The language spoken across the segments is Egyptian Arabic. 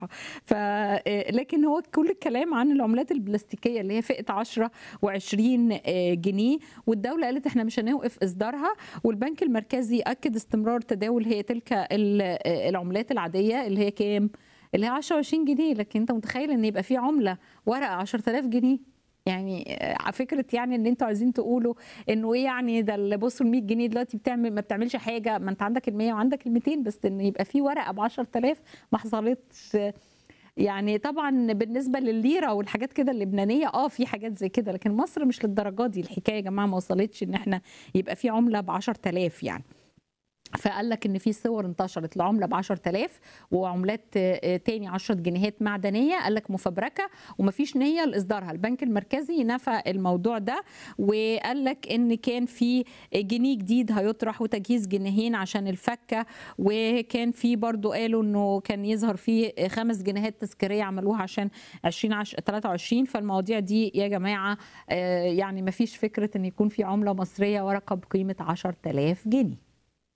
ف لكن هو كل الكلام عن العملات البلاستيكية اللي هي فئة 10 و20 جنيه والدولة قالت احنا مش هنوقف إصدارها والبنك المركزي أكد استمرار تداول هي تلك ال- العملات العادية اللي هي كام؟ اللي هي 10 و20 جنيه لكن انت متخيل ان يبقى في عملة ورقة 10000 جنيه يعني على فكره يعني ان انتوا عايزين تقولوا انه ايه يعني ده اللي بصوا ال 100 جنيه دلوقتي بتعمل ما بتعملش حاجه ما انت عندك ال 100 وعندك ال 200 بس ان يبقى في ورقه ب 10000 ما حصلتش يعني طبعا بالنسبه للليره والحاجات كده اللبنانيه اه في حاجات زي كده لكن مصر مش للدرجه دي الحكايه يا جماعه ما وصلتش ان احنا يبقى في عمله ب 10000 يعني فقال لك ان في صور انتشرت لعمله ب 10000 وعملات آه، تاني 10 جنيهات معدنيه قال لك مفبركه ومفيش نيه لاصدارها البنك المركزي نفى الموضوع ده وقال لك ان كان في جنيه جديد هيطرح وتجهيز جنيهين عشان الفكه وكان في برضو قالوا انه كان يظهر فيه خمس جنيهات تذكاريه عملوها عشان 20 23 فالمواضيع دي يا جماعه آه، يعني مفيش فكره ان يكون في عمله مصريه ورقه بقيمه 10000 جنيه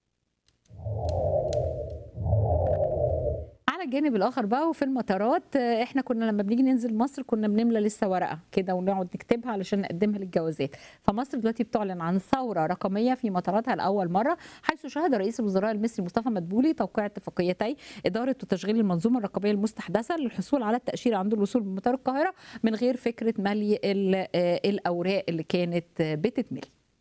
على الجانب الاخر بقى وفي المطارات آه، احنا كنا لما بنيجي ننزل مصر كنا بنملى لسه ورقه كده ونقعد نكتبها علشان نقدمها للجوازات فمصر دلوقتي بتعلن عن ثوره رقميه في مطاراتها لاول مره حيث شهد رئيس الوزراء المصري مصطفى مدبولي توقيع اتفاقيتي اداره وتشغيل المنظومه الرقميه المستحدثه للحصول على التاشيره عند الوصول بمطار القاهره من غير فكره ملي ال- آه، الاوراق اللي كانت آه، بتتملي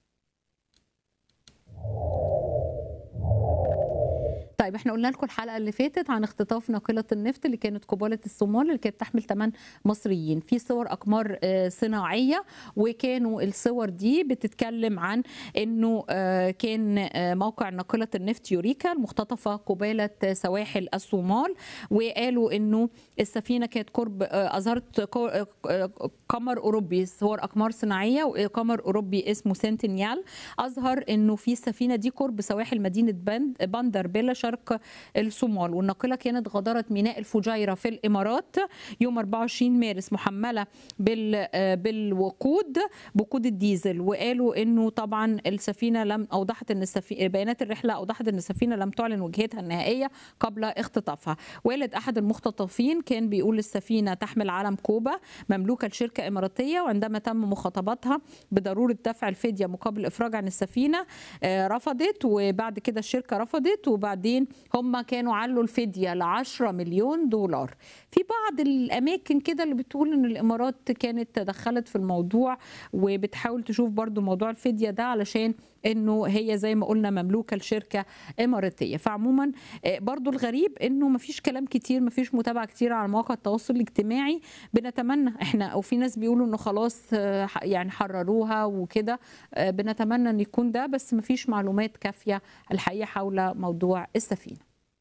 طيب احنا قلنا لكم الحلقه اللي فاتت عن اختطاف ناقله النفط اللي كانت قباله الصومال اللي كانت تحمل 8 مصريين في صور اقمار آه، صناعيه وكانوا الصور دي بتتكلم عن انه آه، كان آه، موقع ناقله النفط يوريكا المختطفه قباله سواحل الصومال وقالوا انه السفينه كانت قرب آه، اظهرت كو- آه، آه، قمر اوروبي صور اقمار صناعيه وقمر اوروبي اسمه سنتينيال اظهر انه في السفينه دي قرب سواحل مدينه بند بندر بيلا شرق الصومال والناقله كانت غادرت ميناء الفجيره في الامارات يوم 24 مارس محمله بال آه، بالوقود بوقود الديزل وقالوا انه طبعا السفينه لم اوضحت ان السفينه بيانات الرحله اوضحت ان السفينه لم تعلن وجهتها النهائيه قبل اختطافها والد احد المختطفين كان بيقول السفينه تحمل علم كوبا مملوكه لشركه اماراتيه وعندما تم مخاطبتها بضروره دفع الفديه مقابل الافراج عن السفينه آه، رفضت وبعد كده الشركه رفضت وبعدين هم كانوا علوا الفديه ل 10 مليون دولار في بعض الاماكن كده اللي بتقول ان الامارات كانت تدخلت في الموضوع وبتحاول تشوف برضو موضوع الفديه ده علشان انه هي زي ما قلنا مملوكه لشركه اماراتيه فعموما آه، برضو الغريب انه مفيش كلام كتير مفيش متابعه كتير على مواقع التواصل الاجتماعي بنتمنى احنا وفي ناس بيقولوا انه خلاص آه، ح- يعني حرروها وكده آه، بنتمنى ان يكون ده بس مفيش معلومات كافيه الحقيقه حول موضوع السفينه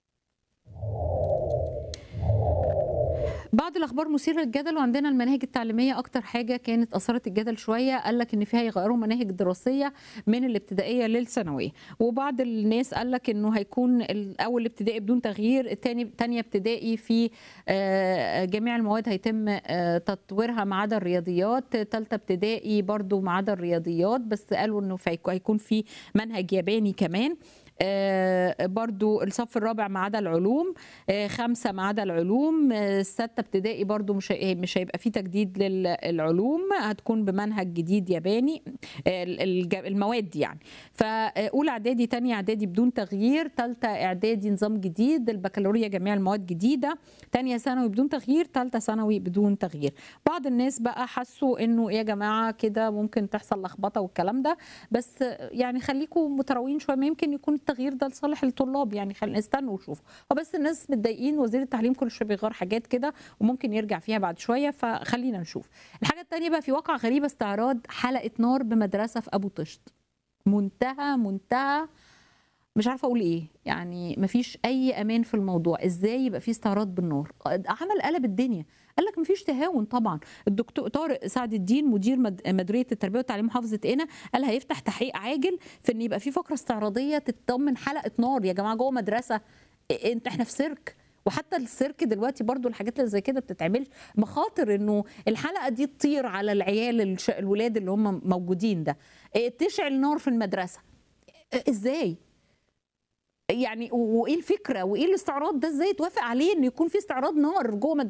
بعض الاخبار مثيره للجدل وعندنا المناهج التعليميه اكتر حاجه كانت اثارت الجدل شويه قال لك ان فيها يغيروا مناهج دراسيه من الابتدائيه للثانويه وبعض الناس قال لك انه هيكون الاول ابتدائي بدون تغيير الثاني ثانيه ابتدائي في آه، جميع المواد هيتم آه، تطويرها ما عدا الرياضيات ثالثه ابتدائي برضو ما عدا الرياضيات بس قالوا انه في- هيكون في منهج ياباني كمان آه، برضو الصف الرابع ما عدا العلوم آه، خمسة ما عدا العلوم آه، الستة ابتدائي برضو مش هي- مش هيبقى فيه تجديد للعلوم هتكون بمنهج جديد ياباني آه، الج- المواد دي يعني فأولى إعدادي تانية إعدادي بدون تغيير تالتة إعدادي نظام جديد البكالوريا جميع المواد جديدة تانية ثانوي بدون تغيير تالتة ثانوي بدون تغيير بعض الناس بقى حسوا إنه يا جماعة كده ممكن تحصل لخبطة والكلام ده بس يعني خليكم متراوين شويه ما يمكن يكون التغيير ده لصالح الطلاب يعني خلينا نستنى ونشوف هو بس الناس متضايقين وزير التعليم كل شويه بيغير حاجات كده وممكن يرجع فيها بعد شويه فخلينا نشوف الحاجه الثانيه بقى في واقع غريب استعراض حلقه نار بمدرسه في ابو طشت منتهى منتهى مش عارفه اقول ايه يعني مفيش اي امان في الموضوع ازاي يبقى في استعراض بالنار عمل قلب الدنيا قال لك مفيش تهاون طبعا الدكتور طارق سعد الدين مدير مد- مديريه التربيه والتعليم محافظه قنا قال هيفتح تحقيق عاجل في ان يبقى في فقره استعراضيه تتضمن حلقه نار يا جماعه جوه مدرسه إيه- انت احنا في سيرك وحتى السيرك دلوقتي برضو الحاجات اللي زي كده بتتعمل مخاطر انه الحلقه دي تطير على العيال الش- الولاد اللي هم موجودين ده إيه، تشعل نار في المدرسه إيه، ازاي يعني و وايه الفكرة وإيه الاستعراض ده إزاي اتوافق عليه إن يكون في استعراض نار جوّه مد